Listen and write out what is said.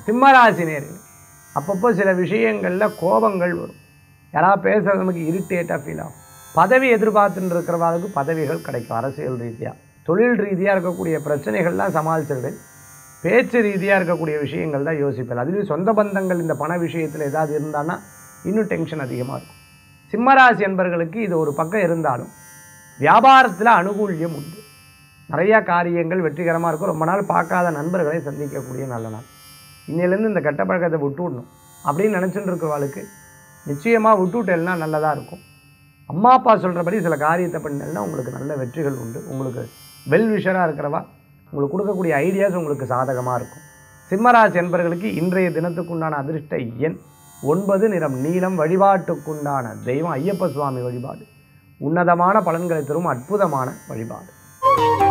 சிம்மராசி நேர்கள் அப்பப்போ சில விஷயங்களில் கோபங்கள் வரும் யாராவது பேசுறது நமக்கு இரிட்டேட்டாக ஃபீல் ஆகும் பதவி எதிர்பார்த்துட்டு இருக்கிறவங்களுக்கு பதவிகள் கிடைக்கும் அரசியல் ரீதியாக தொழில் ரீதியாக இருக்கக்கூடிய பிரச்சனைகள்லாம் சமாளிச்சிருவேன் பேச்சு ரீதியாக இருக்கக்கூடிய விஷயங்கள் தான் யோசிப்பேன் அதுலேயும் சொந்த பந்தங்கள் இந்த பண விஷயத்தில் ஏதாவது இருந்தான்னா இன்னும் டென்ஷன் அதிகமாக இருக்கும் சிம்மராசி என்பர்களுக்கு இது ஒரு பக்கம் இருந்தாலும் வியாபாரத்தில் அனுகூல்யம் உண்டு நிறையா காரியங்கள் வெற்றிகரமாக இருக்கும் ரொம்ப நாள் பார்க்காத நண்பர்களை சந்திக்கக்கூடிய நல்ல நாள் இன்னிலேருந்து இந்த கெட்ட பழக்கத்தை விட்டு விடணும் அப்படின்னு நினச்சிட்டு இருக்கிறவாளுக்கு நிச்சயமாக விட்டுவிட்டேன்னா நல்லதாக இருக்கும் அம்மா அப்பா சொல்கிறபடி சில காரியத்தை பண்ணேன்னா உங்களுக்கு நல்ல வெற்றிகள் உண்டு உங்களுக்கு வெல் விஷராக இருக்கிறவா உங்களுக்கு கொடுக்கக்கூடிய ஐடியாஸ் உங்களுக்கு சாதகமாக இருக்கும் சிம்மராசி என்பர்களுக்கு இன்றைய தினத்துக்குண்டான அதிர்ஷ்ட எண் ஒன்பது நிறம் நீலம் வழிபாட்டுக்குண்டான தெய்வம் ஐயப்ப சுவாமி வழிபாடு உன்னதமான பலன்களை தரும் அற்புதமான வழிபாடு